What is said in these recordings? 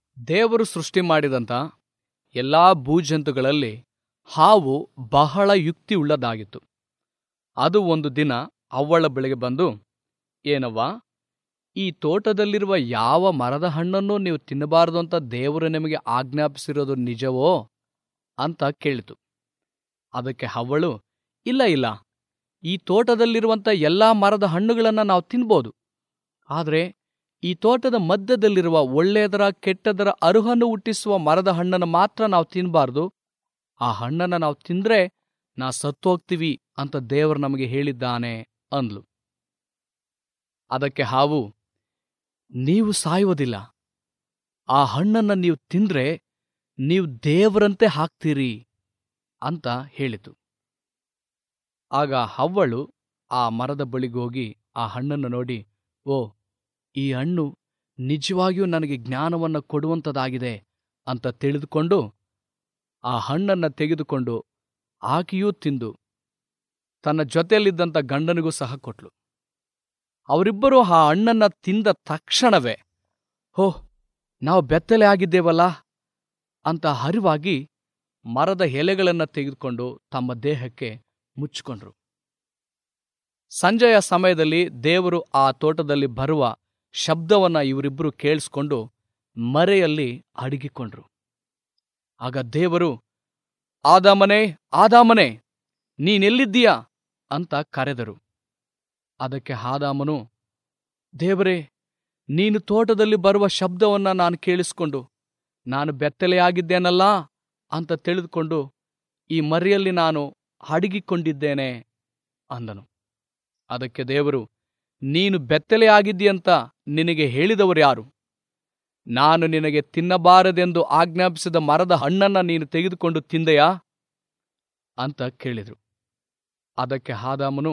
ದೇವರು ಸೃಷ್ಟಿ ಮಾಡಿದಂಥ ಎಲ್ಲಾ ಭೂಜಂತುಗಳಲ್ಲಿ ಹಾವು ಬಹಳ ಯುಕ್ತಿಯುಳ್ಳದಾಗಿತ್ತು ಅದು ಒಂದು ದಿನ ಅವ್ವಳ ಬಳಿಗೆ ಬಂದು ಏನವ್ವ ಈ ತೋಟದಲ್ಲಿರುವ ಯಾವ ಮರದ ಹಣ್ಣನ್ನು ನೀವು ತಿನ್ನಬಾರದು ಅಂತ ದೇವರು ನಿಮಗೆ ಆಜ್ಞಾಪಿಸಿರೋದು ನಿಜವೋ ಅಂತ ಕೇಳಿತು ಅದಕ್ಕೆ ಹವ್ವಳು ಇಲ್ಲ ಇಲ್ಲ ಈ ತೋಟದಲ್ಲಿರುವಂಥ ಎಲ್ಲಾ ಮರದ ಹಣ್ಣುಗಳನ್ನು ನಾವು ತಿನ್ಬೋದು ಆದರೆ ಈ ತೋಟದ ಮಧ್ಯದಲ್ಲಿರುವ ಒಳ್ಳೆಯದರ ಕೆಟ್ಟದರ ಅರುಹನ್ನು ಹುಟ್ಟಿಸುವ ಮರದ ಹಣ್ಣನ್ನು ಮಾತ್ರ ನಾವು ತಿನ್ನಬಾರ್ದು ಆ ಹಣ್ಣನ್ನು ನಾವು ತಿಂದ್ರೆ ನಾ ಸತ್ತೋಗ್ತೀವಿ ಅಂತ ದೇವರು ನಮಗೆ ಹೇಳಿದ್ದಾನೆ ಅಂದ್ಲು ಅದಕ್ಕೆ ಹಾವು ನೀವು ಸಾಯುವುದಿಲ್ಲ ಆ ಹಣ್ಣನ್ನು ನೀವು ತಿಂದ್ರೆ ನೀವು ದೇವರಂತೆ ಹಾಕ್ತೀರಿ ಅಂತ ಹೇಳಿತು ಆಗ ಹವ್ವಳು ಆ ಮರದ ಬಳಿಗೋಗಿ ಆ ಹಣ್ಣನ್ನು ನೋಡಿ ಓ ಈ ಹಣ್ಣು ನಿಜವಾಗಿಯೂ ನನಗೆ ಜ್ಞಾನವನ್ನು ಕೊಡುವಂಥದ್ದಾಗಿದೆ ಅಂತ ತಿಳಿದುಕೊಂಡು ಆ ಹಣ್ಣನ್ನು ತೆಗೆದುಕೊಂಡು ಆಕೆಯೂ ತಿಂದು ತನ್ನ ಜೊತೆಯಲ್ಲಿದ್ದಂಥ ಗಂಡನಿಗೂ ಸಹ ಕೊಟ್ಲು ಅವರಿಬ್ಬರೂ ಆ ಹಣ್ಣನ್ನ ತಿಂದ ತಕ್ಷಣವೇ ಹೋ ನಾವು ಬೆತ್ತಲೆ ಆಗಿದ್ದೇವಲ್ಲ ಅಂತ ಹರಿವಾಗಿ ಮರದ ಎಲೆಗಳನ್ನು ತೆಗೆದುಕೊಂಡು ತಮ್ಮ ದೇಹಕ್ಕೆ ಮುಚ್ಚಿಕೊಂಡ್ರು ಸಂಜೆಯ ಸಮಯದಲ್ಲಿ ದೇವರು ಆ ತೋಟದಲ್ಲಿ ಬರುವ ಶಬ್ದವನ್ನ ಇವರಿಬ್ಬರು ಕೇಳಿಸ್ಕೊಂಡು ಮರೆಯಲ್ಲಿ ಅಡಗಿಕೊಂಡ್ರು ಆಗ ದೇವರು ಆದಾಮನೇ ಆದಾಮನೇ ನೀನೆಲ್ಲಿದ್ದೀಯಾ ಅಂತ ಕರೆದರು ಅದಕ್ಕೆ ಆದಾಮನು ದೇವರೇ ನೀನು ತೋಟದಲ್ಲಿ ಬರುವ ಶಬ್ದವನ್ನ ನಾನು ಕೇಳಿಸ್ಕೊಂಡು ನಾನು ಬೆತ್ತಲೆಯಾಗಿದ್ದೇನಲ್ಲ ಅಂತ ತಿಳಿದುಕೊಂಡು ಈ ಮರೆಯಲ್ಲಿ ನಾನು ಅಡಗಿಕೊಂಡಿದ್ದೇನೆ ಅಂದನು ಅದಕ್ಕೆ ದೇವರು ನೀನು ಬೆತ್ತಲೆಯಾಗಿದ್ದೀಯಂತ ನಿನಗೆ ಹೇಳಿದವರು ಯಾರು ನಾನು ನಿನಗೆ ತಿನ್ನಬಾರದೆಂದು ಆಜ್ಞಾಪಿಸಿದ ಮರದ ಹಣ್ಣನ್ನ ನೀನು ತೆಗೆದುಕೊಂಡು ತಿಂದೆಯಾ ಅಂತ ಕೇಳಿದರು ಅದಕ್ಕೆ ಹಾದಾಮನು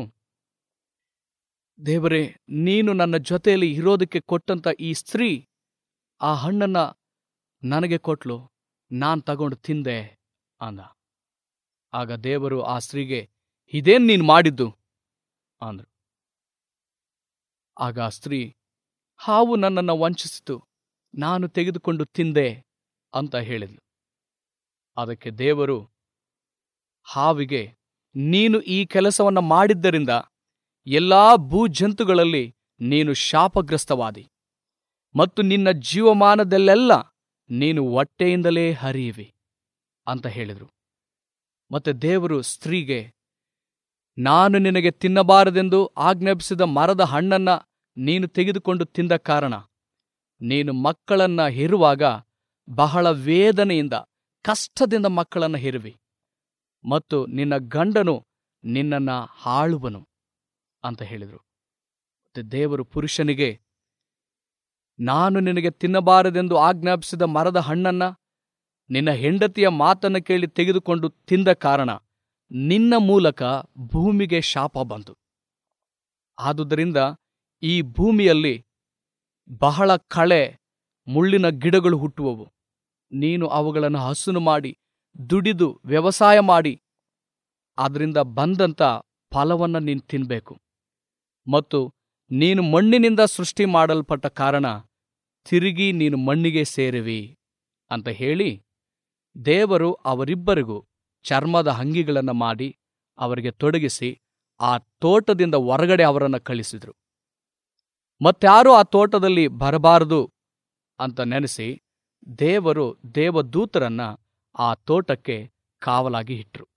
ದೇವರೇ ನೀನು ನನ್ನ ಜೊತೆಯಲ್ಲಿ ಇರೋದಕ್ಕೆ ಕೊಟ್ಟಂತ ಈ ಸ್ತ್ರೀ ಆ ಹಣ್ಣನ್ನ ನನಗೆ ಕೊಟ್ಲು ನಾನ್ ತಗೊಂಡು ತಿಂದೆ ಅಂದ ಆಗ ದೇವರು ಆ ಸ್ತ್ರೀಗೆ ಇದೇನ್ ನೀನು ಮಾಡಿದ್ದು ಅಂದ್ರು ಆಗ ಆ ಸ್ತ್ರೀ ಹಾವು ನನ್ನನ್ನು ವಂಚಿಸಿತು ನಾನು ತೆಗೆದುಕೊಂಡು ತಿಂದೆ ಅಂತ ಹೇಳಿದ್ಲು ಅದಕ್ಕೆ ದೇವರು ಹಾವಿಗೆ ನೀನು ಈ ಕೆಲಸವನ್ನ ಮಾಡಿದ್ದರಿಂದ ಎಲ್ಲಾ ಭೂಜಂತುಗಳಲ್ಲಿ ನೀನು ಶಾಪಗ್ರಸ್ತವಾದಿ ಮತ್ತು ನಿನ್ನ ಜೀವಮಾನದಲ್ಲೆಲ್ಲ ನೀನು ಹೊಟ್ಟೆಯಿಂದಲೇ ಹರಿಯುವಿ ಅಂತ ಹೇಳಿದರು ಮತ್ತೆ ದೇವರು ಸ್ತ್ರೀಗೆ ನಾನು ನಿನಗೆ ತಿನ್ನಬಾರದೆಂದು ಆಜ್ಞಾಪಿಸಿದ ಮರದ ಹಣ್ಣನ್ನ ನೀನು ತೆಗೆದುಕೊಂಡು ತಿಂದ ಕಾರಣ ನೀನು ಮಕ್ಕಳನ್ನ ಹೆರುವಾಗ ಬಹಳ ವೇದನೆಯಿಂದ ಕಷ್ಟದಿಂದ ಮಕ್ಕಳನ್ನ ಹೆರುವಿ ಮತ್ತು ನಿನ್ನ ಗಂಡನು ನಿನ್ನನ್ನ ಹಾಳುವನು ಅಂತ ಹೇಳಿದರು ಮತ್ತೆ ದೇವರು ಪುರುಷನಿಗೆ ನಾನು ನಿನಗೆ ತಿನ್ನಬಾರದೆಂದು ಆಜ್ಞಾಪಿಸಿದ ಮರದ ಹಣ್ಣನ್ನ ನಿನ್ನ ಹೆಂಡತಿಯ ಮಾತನ್ನು ಕೇಳಿ ತೆಗೆದುಕೊಂಡು ತಿಂದ ಕಾರಣ ನಿನ್ನ ಮೂಲಕ ಭೂಮಿಗೆ ಶಾಪ ಬಂತು ಆದುದರಿಂದ ಈ ಭೂಮಿಯಲ್ಲಿ ಬಹಳ ಕಳೆ ಮುಳ್ಳಿನ ಗಿಡಗಳು ಹುಟ್ಟುವವು ನೀನು ಅವುಗಳನ್ನು ಹಸುನು ಮಾಡಿ ದುಡಿದು ವ್ಯವಸಾಯ ಮಾಡಿ ಅದರಿಂದ ಬಂದಂತ ಫಲವನ್ನ ನೀನು ತಿನ್ಬೇಕು ಮತ್ತು ನೀನು ಮಣ್ಣಿನಿಂದ ಸೃಷ್ಟಿ ಮಾಡಲ್ಪಟ್ಟ ಕಾರಣ ತಿರುಗಿ ನೀನು ಮಣ್ಣಿಗೆ ಸೇರುವಿ ಅಂತ ಹೇಳಿ ದೇವರು ಅವರಿಬ್ಬರಿಗೂ ಚರ್ಮದ ಅಂಗಿಗಳನ್ನು ಮಾಡಿ ಅವರಿಗೆ ತೊಡಗಿಸಿ ಆ ತೋಟದಿಂದ ಹೊರಗಡೆ ಅವರನ್ನು ಕಳಿಸಿದ್ರು ಮತ್ಯಾರೂ ಆ ತೋಟದಲ್ಲಿ ಬರಬಾರದು ಅಂತ ನೆನೆಸಿ ದೇವರು ದೇವದೂತರನ್ನ ಆ ತೋಟಕ್ಕೆ ಕಾವಲಾಗಿ ಇಟ್ರು